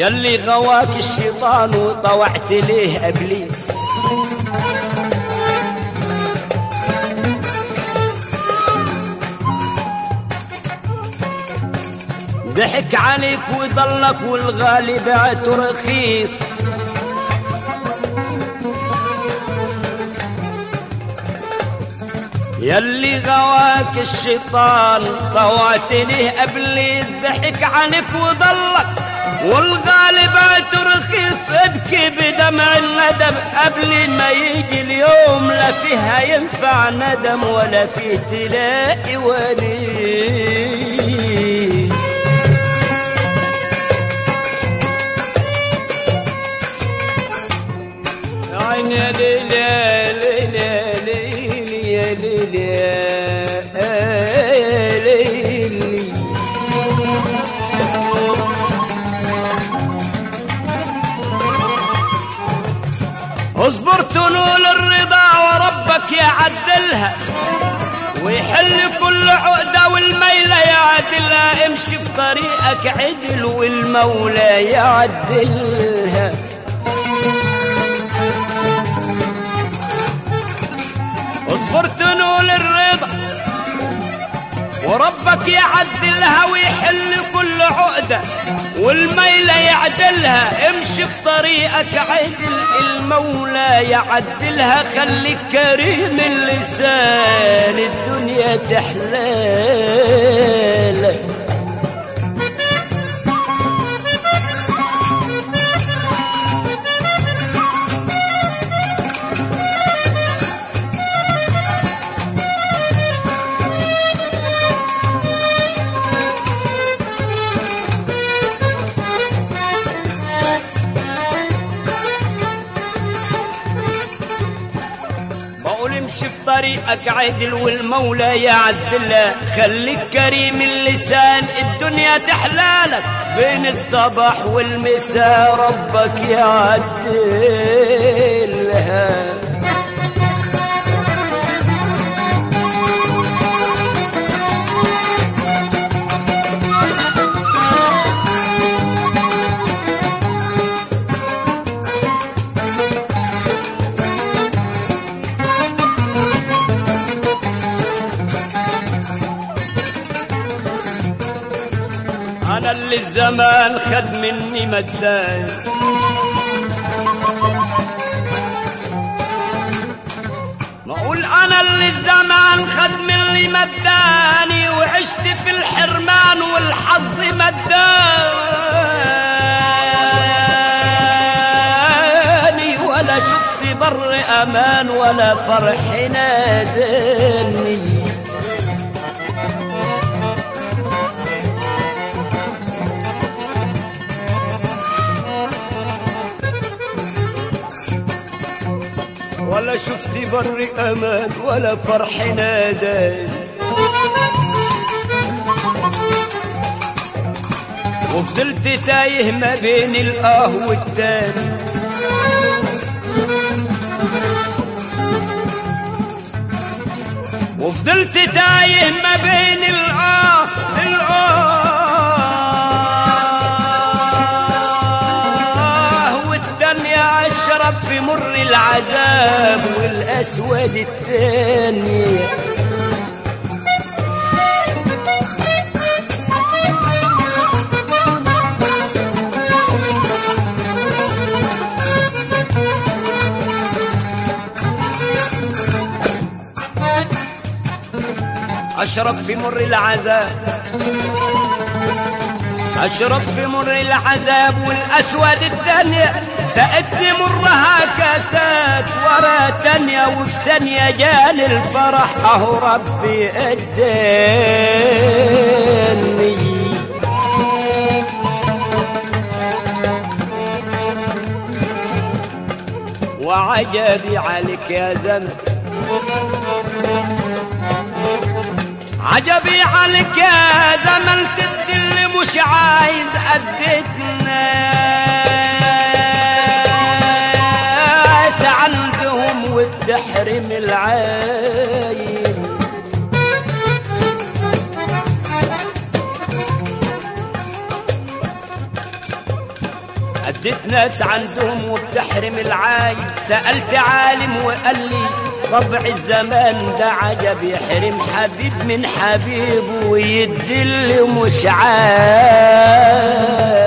يلي غواك الشيطان وطوعت ليه ابليس ضحك عليك وضلك والغالي بعته رخيص يلي غواك الشيطان طوعت ليه ابليس ضحك عليك وضلك والغالي بعته رخيص ابكي بدمع الندم قبل ما يجي اليوم لا فيها ينفع ندم ولا فيه تلاقي ولي يا عيني يا ليل يا ليل يا ليل يا ليل يا ليل اصبر تنول الرضا وربك يعدلها ويحل كل عقدة والميلة يعدلها امشي في طريقك عدل والمولى يعدلها اصبر تنول الرضا وربك يعدلها ويحل كل عقدة والميلة يعدلها امشي في طريقك عدل المولى يعدلها خليك كريم اللسان الدنيا تحلالك بقول امشي في طريقك عدل والمولى يعدلها خليك كريم اللسان الدنيا تحلالك بين الصباح والمساء ربك يعدلها انا اللي الزمان خد مني مدان ما اقول انا اللي الزمان خد مني مداني وعشت في الحرمان والحظ مداني ولا شفت بر امان ولا فرح ناداني ولا شفت بر امان ولا فرح ناداني وفضلت تايه ما بين الاه والتاني وفضلت تايه ما بين الاه الاه والدنيا اشرب في مر العذاب والاسود الثاني أشرب في مر العذاب أشرب في مر العذاب والأسود الدنيا سأدني مرها كاسات ورا تانية وفي ثانية جاني الفرح أهو ربي أداني وعجبي عليك يا زمن عجبي عليك يا زمن تدل مش عايز قدتنا عندهم وبتحرم العايز شدت ناس عندهم وبتحرم العايز سألت عالم وقال لي طبع الزمان ده عجب يحرم حبيب من حبيبه ويدل مش عايز